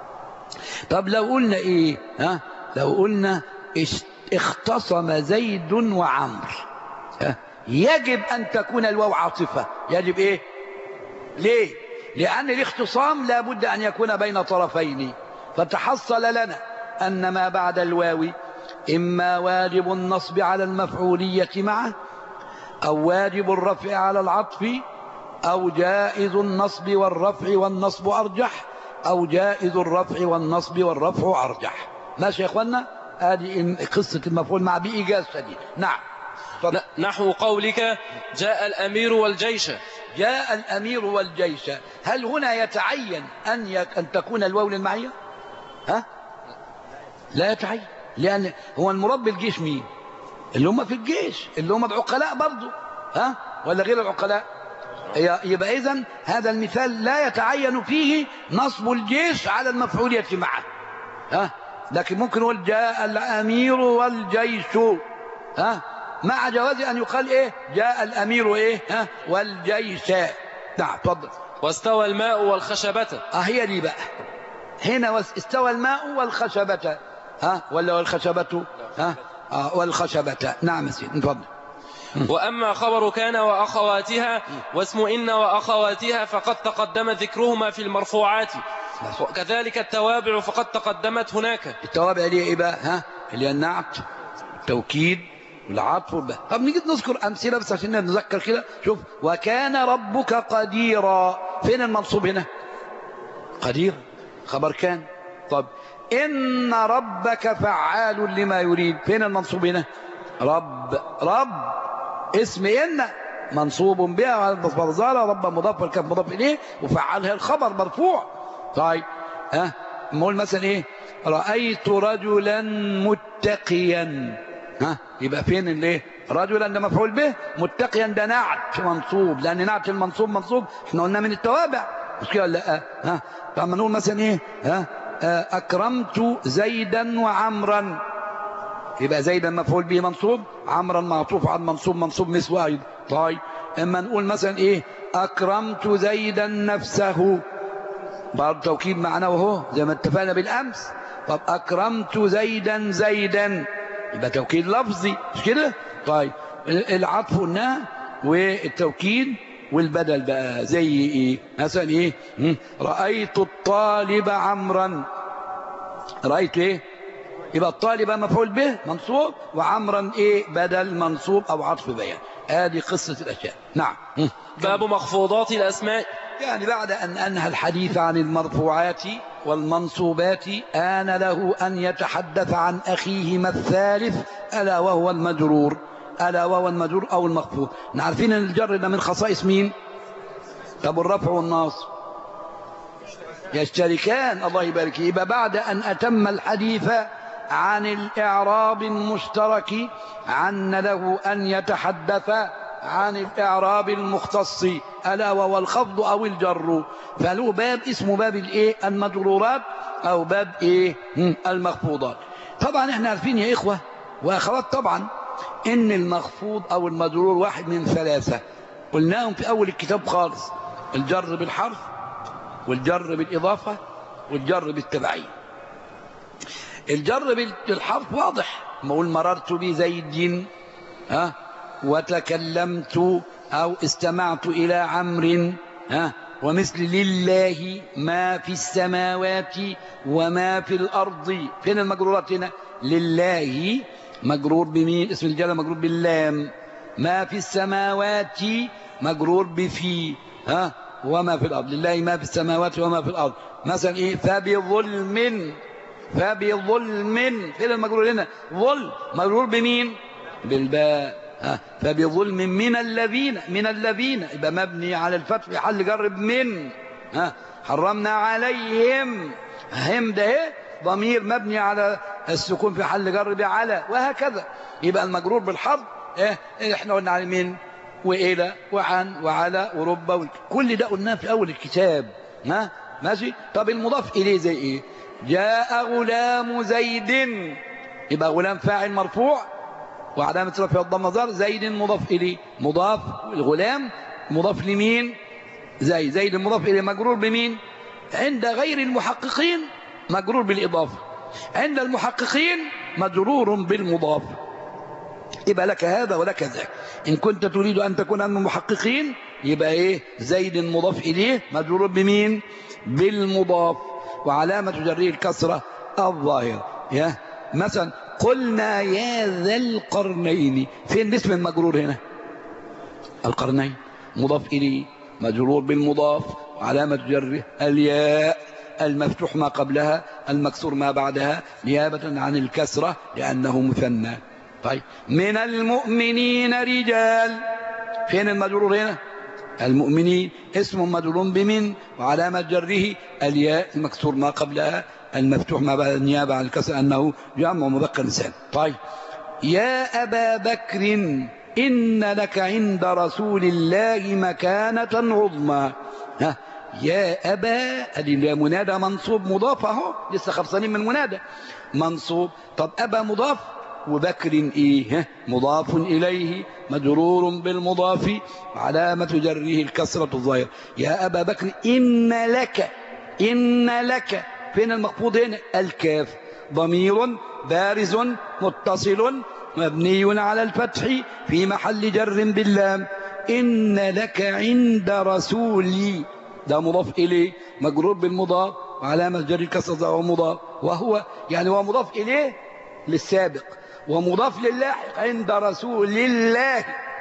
طب لو قلنا ايه ها لو قلنا اش- اختصم زيد وعمرو ها؟ يجب ان تكون الواو عاطفه يجب ايه ليه لان الاختصام لابد ان يكون بين طرفين فتحصل لنا أن ما بعد الواو إما واجب النصب على المفعولية معه أو واجب الرفع على العطف أو جائز النصب والرفع والنصب أرجح أو جائز الرفع والنصب والرفع أرجح ماشي يا إخوانا هذه قصة المفعول مع بإيجاز شديد نعم ن- نحو قولك جاء الأمير والجيش جاء الأمير والجيش هل هنا يتعين أن, يك... أن تكون الواو للمعية ها لا يتعين لأن هو المراد بالجيش مين اللي هم في الجيش اللي هم العقلاء برضو ها ولا غير العقلاء ي- يبقى إذن هذا المثال لا يتعين فيه نصب الجيش على المفعولية معه ها لكن ممكن نقول جاء الأمير والجيش ها مع جواز أن يقال إيه جاء الأمير إيه ها والجيش نعم تفضل واستوى الماء والخشبة اه هي دي بقى هنا وس- استوى الماء والخشبة ها ولا والخشبة ها آه والخشبة نعم يا سيدي اتفضل وأما خبر كان وأخواتها واسم إن وأخواتها فقد تقدم ذكرهما في المرفوعات وكذلك التوابع فقد تقدمت هناك التوابع دي ايه بقى ها اللي هي النعت التوكيد والعطف والباء طب نيجي نذكر امثله بس عشان نتذكر كده شوف وكان ربك قديرا فين المنصوب هنا قدير خبر كان طب ان ربك فعال لما يريد فين المنصوب هنا رب رب اسم ان منصوب بها على المصدر رب مضاف والكاف مضاف اليه وفعلها الخبر مرفوع طيب ها نقول مثلا ايه رايت رجلا متقيا ها يبقى فين الايه رجلا ده مفعول به متقيا ده نعت منصوب لان نعت المنصوب منصوب احنا قلنا من التوابع مش كده ولا لا ها طب نقول مثلا ايه ها آه، اكرمت زيدا وعمرا يبقى زيدا مفعول به منصوب عمرا معطوف على منصوب منصوب مثله ايضا طيب اما نقول مثلا ايه اكرمت زيدا نفسه برضه توكيد معناه وهو زي ما اتفقنا بالامس طب اكرمت زيدا زيدا يبقى توكيد لفظي مش كده طيب العطف قلناه والتوكيد والبدل بقى زي ايه مثلا ايه هم؟ رايت الطالب عمرا رايت ايه يبقى الطالب مفعول به منصوب وعمرا ايه بدل منصوب او عطف بيان هذه قصه الاشياء نعم هم. باب مخفوضات الأسماء يعني بعد أن أنهى الحديث عن المرفوعات والمنصوبات آن له أن يتحدث عن أخيهما الثالث ألا وهو المجرور ألا وهو المجرور أو المخفوض عارفين أن الجر ده من خصائص مين طب الرفع والنصب يشتركان الله يبارك فيه. يبقى بعد أن أتم الحديث عن الإعراب المشترك عن له أن يتحدث عن الإعراب المختص ألا وهو الخفض أو الجر فله باب اسمه باب الإيه المجرورات أو باب إيه هم، المخفوضات طبعا احنا عارفين يا إخوة وأخوات طبعا إن المخفوض أو المجرور واحد من ثلاثة قلناهم في أول الكتاب خالص الجر بالحرف والجر بالإضافة والجر بالتبعية الجر بالحرف واضح ما أقول مررت بزيد ها وتكلمت أو استمعت إلى عمرو ها ومثل لله ما في السماوات وما في الأرض فين المجرورات هنا لله مجرور بمين اسم الجلالة مجرور باللام ما في السماوات مجرور بفي ها وما في الأرض لله ما في السماوات وما في الأرض مثلا إيه فبظلم فبظلم فين المجرور هنا ظلم مجرور بمين بالباء ها فبظلم من الذين من الذين يبقى مبني على الفتح في حل جرب من ها حرمنا عليهم هم ده ايه ضمير مبني على السكون في حل جر على وهكذا يبقى المجرور بالحرف ايه احنا قلنا على من والى وعن وعلى ورب وال- كل ده قلناه في اول الكتاب ها ماشي طب المضاف اليه زي ايه جاء غلام زيد يبقى غلام فاعل مرفوع وعلامة رفع الضمة ظهر زيد مضاف إليه مضاف الغلام مضاف لمين زي زيد مضاف إليه مجرور بمين عند غير المحققين مجرور بالإضافة عند المحققين مجرور بالمضاف يبقى لك هذا ولك ذاك إن كنت تريد أن تكون من المحققين يبقى ايه زيد مضاف اليه مجرور بمين بالمضاف وعلامة جره الكسرة الظاهرة يا مثلا قلنا يا ذا القرنين فين اسم المجرور هنا القرنين مضاف إليه مجرور بالمضاف وعلامة جره الياء المفتوح ما قبلها المكسور ما بعدها نيابة عن الكسرة لأنه مثنى طيب من المؤمنين رجال فين المجرور هنا المؤمنين اسم مجرور بمن وعلامة جره الياء المكسور ما قبلها المفتوح ما بعد النيابة عن الكسر أنه جمع مذكر إنسان طيب يا أبا بكر إن لك عند رسول الله مكانة عظمى ها يا أبا ادي منادى منصوب مضاف اهو لسه خلصانين من منادى منصوب طب أبا مضاف وبكر إيه ها؟ مضاف إليه مجرور بالمضاف علامة جره الكسرة الظاهرة يا أبا بكر إن لك إن لك فين المخفوض هنا الكاف ضمير بارز متصل مبني على الفتح في محل جر باللام إن لك عند رسولي ده مضاف إليه مجرور بالمضاف وعلامة جر الكسرة ومضاف وهو يعني هو مضاف إليه للسابق ومضاف للاحق عند رسول الله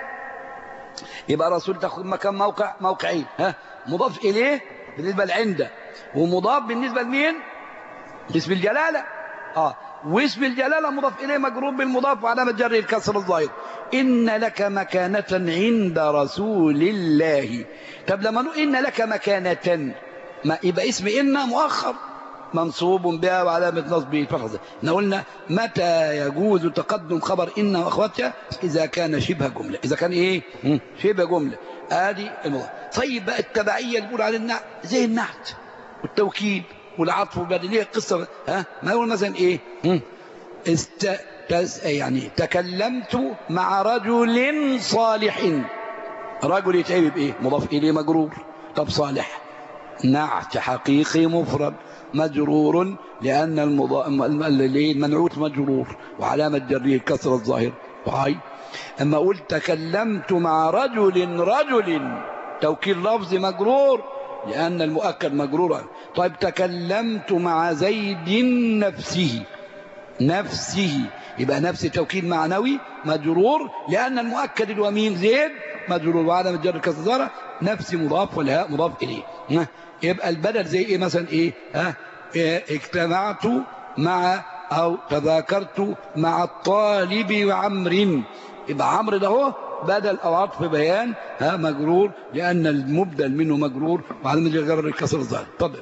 يبقى رسول تاخذ مكان موقع موقعين ها مضاف إليه بالنسبة لعنده ومضاف بالنسبة لمين اسم الجلالة اه واسم الجلالة مضاف إليه مجرور بالمضاف وعلامة جر الكسر الظاهر إن لك مكانة عند رسول الله طب لما نقول إن لك مكانة ما يبقى اسم إن مؤخر منصوب بها وعلامة نصبه الفتحة احنا قلنا متى يجوز تقدم خبر إن وأخواتها إذا كان شبه جملة إذا كان إيه شبه جملة آدي الموضوع طيب بقى التبعية اللي بيقول على النعت زي النعت والتوكيد والعطف والبدلية القصة ها ما يقول مثلا إيه است تز... يعني تكلمت مع رجل صالح رجل يتعب بإيه مضاف إليه مجرور طب صالح نعت حقيقي مفرد مجرور لأن المضا... المنعوت مجرور وعلامة جره الكسر الظاهر وهي أما قلت تكلمت مع رجل رجل توكيل لفظ مجرور لأن المؤكد مجرور طيب تكلمت مع زيد نفسه نفسه يبقى نفس توكيد معنوي مجرور لأن المؤكد الومين زيد مجرور وعدم جر الكسر نفس مضاف والهاء مضاف إليه يبقى البدل زي إيه مثلا إيه ها إيه اجتمعت مع أو تذاكرت مع الطالب وعمر يبقى عمرو ده هو بدل أو عطف بيان ها مجرور لأن المبدل منه مجرور وعدم جر الكسر الظاهر اتفضل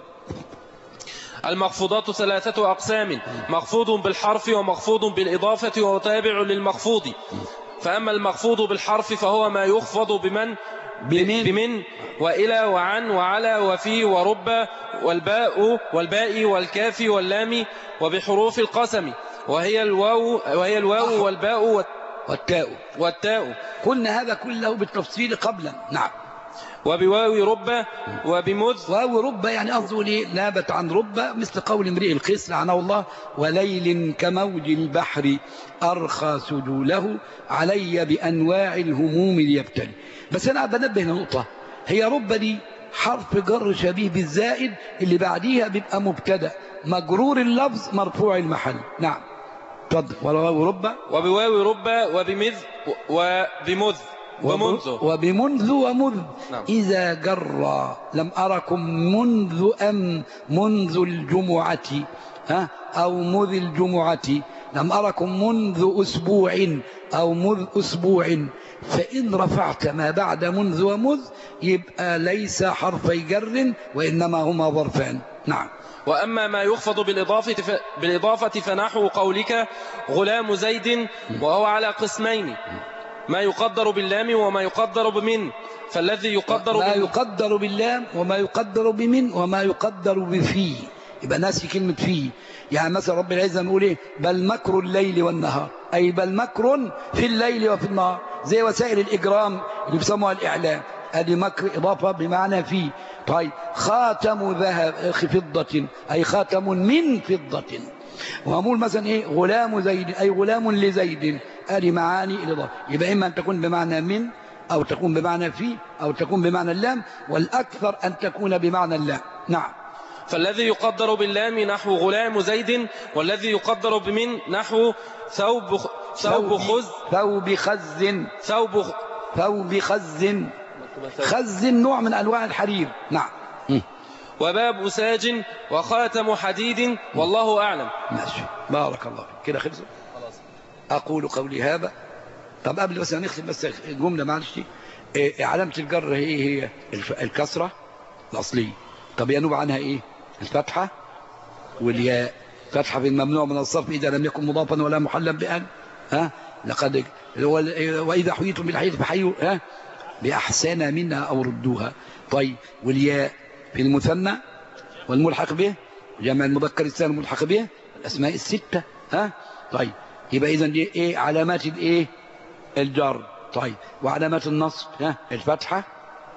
المخفوضات ثلاثة أقسام مخفوض بالحرف ومخفوض بالإضافة وتابع للمخفوض فأما المخفوض بالحرف فهو ما يخفض بمن بمن بمن وإلى وعن وعلى وفي ورب والباء والباء والكاف واللام وبحروف القسم وهي الواو وهي الواو والباء والتاء والتاء قلنا هذا كله بالتفصيل قبلا نعم وبواو رب وبمذ واو رب يعني قصده ليه نابت عن رب مثل قول امرئ القيس لعنه الله وليل كموج البحر أرخى سجوله علي بأنواع الهموم ليبتلي بس أنا بنبه لنقطة هي رب دي حرف جر شبيه بالزائد اللي بعديها بيبقى مبتدا مجرور اللفظ مرفوع المحل نعم اتفضل وواو رب وبواو رب وبمذ وبمذ ومنذ وبمنذ ومذ نعم. إذا جر لم أركم منذ أم منذ الجمعة ها أو مذ الجمعة لم أركم منذ أسبوع أو مذ أسبوع فإن رفعت ما بعد منذ ومذ يبقى ليس حرفي جر وإنما هما ظرفان نعم وأما ما يخفض بالإضافة, ف... بالإضافة فنحو قولك غلام زيد وهو على قسمين ما يقدر باللام وما يقدر بمن فالذي يقدر ما بال... يقدر باللام وما يقدر بمن وما يقدر بفي يبقى ناسي كلمة في يعني مثلا رب العزة نقول ايه بل مكر الليل والنهار أي بل مكر في الليل وفي النهار زي وسائل الإجرام اللي بيسموها الإعلام ادي مكر إضافة بمعنى في طيب خاتم ذهب فضة أي خاتم من فضة وأقول مثلا إيه غلام زيد أي غلام لزيد ادي معاني الإضافة يبقى إما أن تكون بمعنى من أو تكون بمعنى في أو تكون بمعنى اللام والأكثر أن تكون بمعنى اللام نعم فالذي يقدر باللام نحو غلام زيد والذي يقدر بمن نحو ثوب ثوب خز ثوب خز ثوب خ- ثوب خز خز نوع من أنواع الحرير نعم مم. وباب ساج وخاتم حديد والله أعلم ماشي بارك الله فيك كده خلص أقول قولي هذا طب قبل بس نختم بس جملة معلش إيه علامة الجر هي هي الف- الكسرة الأصلية طب ينوب عنها إيه الفتحة والياء فتحة في الممنوع من الصرف إذا لم يكن مضافا ولا محلا بأن ها لقد وال- وإذا حييتم بالحياة فحيوا ها بأحسن منها أو ردوها طيب والياء في المثنى والملحق به جمع المذكر السالم الملحق به الأسماء الستة ها طيب يبقى إذا دي إيه علامات الإيه الجر طيب وعلامات النصب ها الفتحة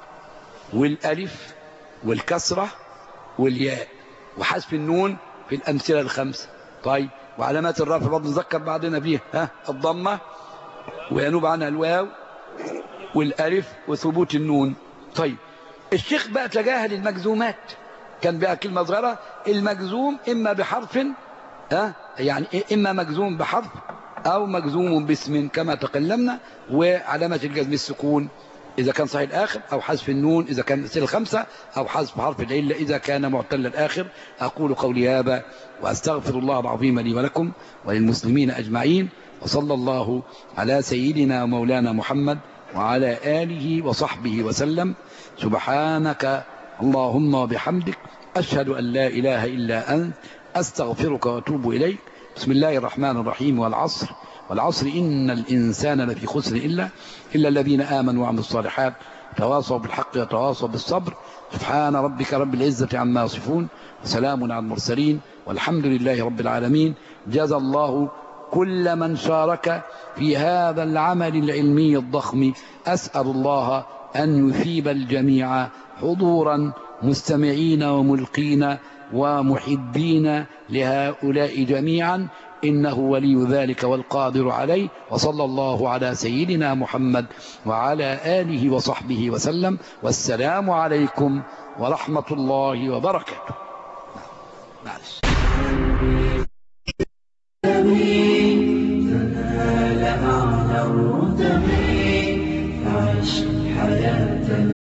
والألف والكسرة والياء وحذف النون في الأمثلة الخمسة طيب وعلامات الرفع برضه نذكر بعضنا فيها ها الضمة وينوب عنها الواو والألف وثبوت النون طيب الشيخ بقى تجاهل المجزومات كان بقى كلمة صغيرة المجزوم إما بحرف ها يعني إما مجزوم بحرف أو مجزوم باسم كما تكلمنا وعلامة الجزم السكون إذا كان صحيح الآخر أو حذف النون إذا كان السنة الخمسة أو حذف حرف العلة إذا كان معتل الآخر أقول قولي هذا وأستغفر الله العظيم لي ولكم وللمسلمين أجمعين وصلى الله على سيدنا ومولانا محمد وعلى آله وصحبه وسلم سبحانك اللهم وبحمدك أشهد أن لا إله إلا أنت أستغفرك وأتوب إليك بسم الله الرحمن الرحيم والعصر والعصر إن الإنسان لفي خسر إلا إلا الذين آمنوا وعملوا الصالحات تواصوا بالحق وتواصوا بالصبر سبحان ربك رب العزة عما يصفون وسلام على المرسلين والحمد لله رب العالمين جزى الله كل من شارك في هذا العمل العلمي الضخم أسأل الله أن يثيب الجميع حضورا مستمعين وملقين ومحبين لهؤلاء جميعا إنه ولي ذلك والقادر عليه وصلى الله على سيدنا محمد وعلى آله وصحبه وسلم والسلام عليكم ورحمة الله وبركاته معلش تنال أعلى الرتب فعش حياة